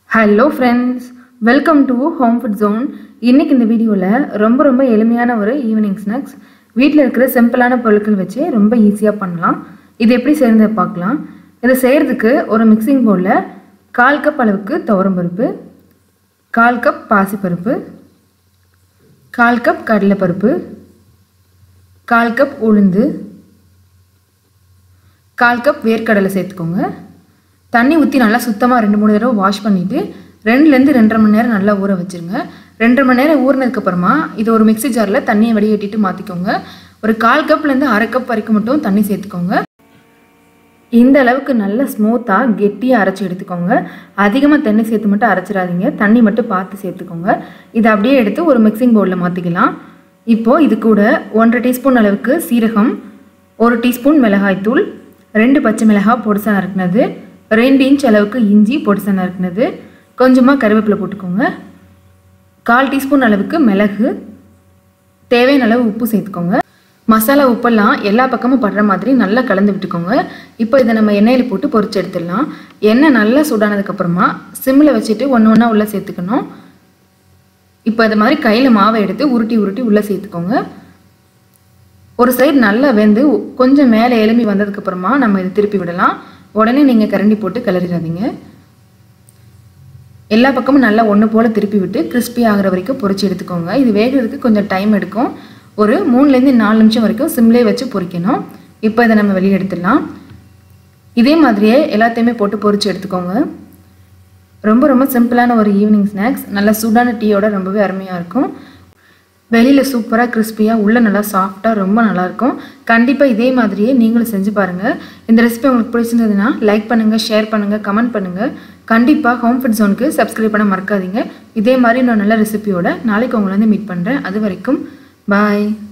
hello friends welcome to home food zone இன்னைக்கு இந்த வீடியோவில் ரொம்ப ரொம்ப எளிமையான ஒரு ஈவினிங் ஸ்நாக்ஸ் வீட்டில் இருக்கிற சிம்பிளான பொருட்கள் வச்சு ரொம்ப ஈஸியாக பண்ணலாம் இது எப்படி செய்யறதை பார்க்கலாம் இதை செய்கிறதுக்கு ஒரு மிக்சிங் பவுலில் கால் கப் அளவுக்கு துவரம்பருப்பு கால் கப் பாசிப்பருப்பு கால் கப் கடலைப்பருப்பு கால் கப் உளுந்து கால் கப் வேர்க்கடலை சேர்த்துக்கோங்க தண்ணி ஊற்றி நல்லா சுத்தமாக ரெண்டு மூணு தடவை வாஷ் பண்ணிவிட்டு ரெண்டுலேருந்து ரெண்டரை மணி நேரம் நல்லா ஊற வச்சுருங்க ரெண்டரை மணி நேரம் ஊறினதுக்கப்புறமா இதை ஒரு மிக்ஸி ஜாரில் தண்ணியை வடிகட்டிட்டு மாற்றிக்கோங்க ஒரு கால் கப்லேருந்து அரை கப் வரைக்கும் மட்டும் தண்ணி சேர்த்துக்கோங்க இந்த அளவுக்கு நல்ல ஸ்மூத்தாக கெட்டியாக அரைச்சி எடுத்துக்கோங்க அதிகமாக தண்ணி சேர்த்து மட்டும் அரைச்சிடாதீங்க தண்ணி மட்டும் பார்த்து சேர்த்துக்கோங்க இதை அப்படியே எடுத்து ஒரு மிக்சிங் பவுலில் மாற்றிக்கலாம் இப்போது இது கூட ஒன்றரை டீஸ்பூன் அளவுக்கு சீரகம் ஒரு டீஸ்பூன் மிளகாய்த்தூள் ரெண்டு பச்சை மிளகாய் பொடிசா நறுக்குனது ரெண்டு இன்ச் அளவுக்கு இஞ்சி பொடிசா நறுக்குனது கொஞ்சமாக கருவேப்பிலை போட்டுக்கோங்க கால் டீஸ்பூன் அளவுக்கு மிளகு தேவையான அளவு உப்பு சேர்த்துக்கோங்க மசாலா உப்பெல்லாம் எல்லா பக்கமும் படுற மாதிரி நல்லா கலந்து விட்டுக்கோங்க இப்போ இதை நம்ம எண்ணெயில் போட்டு பொரிச்சு எடுத்துடலாம் எண்ணெய் நல்லா சூடானதுக்கப்புறமா சிம்மில் வச்சுட்டு ஒன்று ஒன்றா உள்ளே சேர்த்துக்கணும் இப்போ இது மாதிரி கையில் மாவை எடுத்து உருட்டி உருட்டி உள்ளே சேர்த்துக்கோங்க ஒரு சைடு நல்லா வெந்து கொஞ்சம் மேலே எலும்பி வந்ததுக்கப்புறமா நம்ம இதை திருப்பி விடலாம் உடனே நீங்கள் கரண்டி போட்டு கிளறிடாதீங்க எல்லா பக்கமும் நல்லா ஒன்று போல் திருப்பி விட்டு கிறிஸ்பி ஆகிற வரைக்கும் பொரிச்சு எடுத்துக்கோங்க இது வேகிறதுக்கு கொஞ்சம் டைம் எடுக்கும் ஒரு மூணுலேருந்து நாலு நிமிஷம் வரைக்கும் சிம்லே வச்சு பொரிக்கணும் இப்போ இதை நம்ம வெளியே எடுத்துடலாம் இதே மாதிரியே எல்லாத்தையுமே போட்டு பொரிச்சு எடுத்துக்கோங்க ரொம்ப ரொம்ப சிம்பிளான ஒரு ஈவினிங் ஸ்நாக்ஸ் நல்லா சூடான டீயோட ரொம்பவே அருமையாக இருக்கும் வெளியில் சூப்பராக கிறிஸ்பியாக உள்ளே நல்லா சாஃப்டாக ரொம்ப நல்லாயிருக்கும் கண்டிப்பாக இதே மாதிரியே நீங்களும் செஞ்சு பாருங்கள் இந்த ரெசிபி உங்களுக்கு பிடிச்சிருந்ததுன்னா லைக் பண்ணுங்கள் ஷேர் பண்ணுங்கள் கமெண்ட் பண்ணுங்கள் கண்டிப்பாக ஹோம் ஃபுட் ஜோனுக்கு சப்ஸ்கிரைப் பண்ண மறக்காதீங்க இதே மாதிரி நான் நல்ல ரெசிபியோட நாளைக்கு உங்களை வந்து மீட் பண்ணுறேன் அது வரைக்கும் பாய்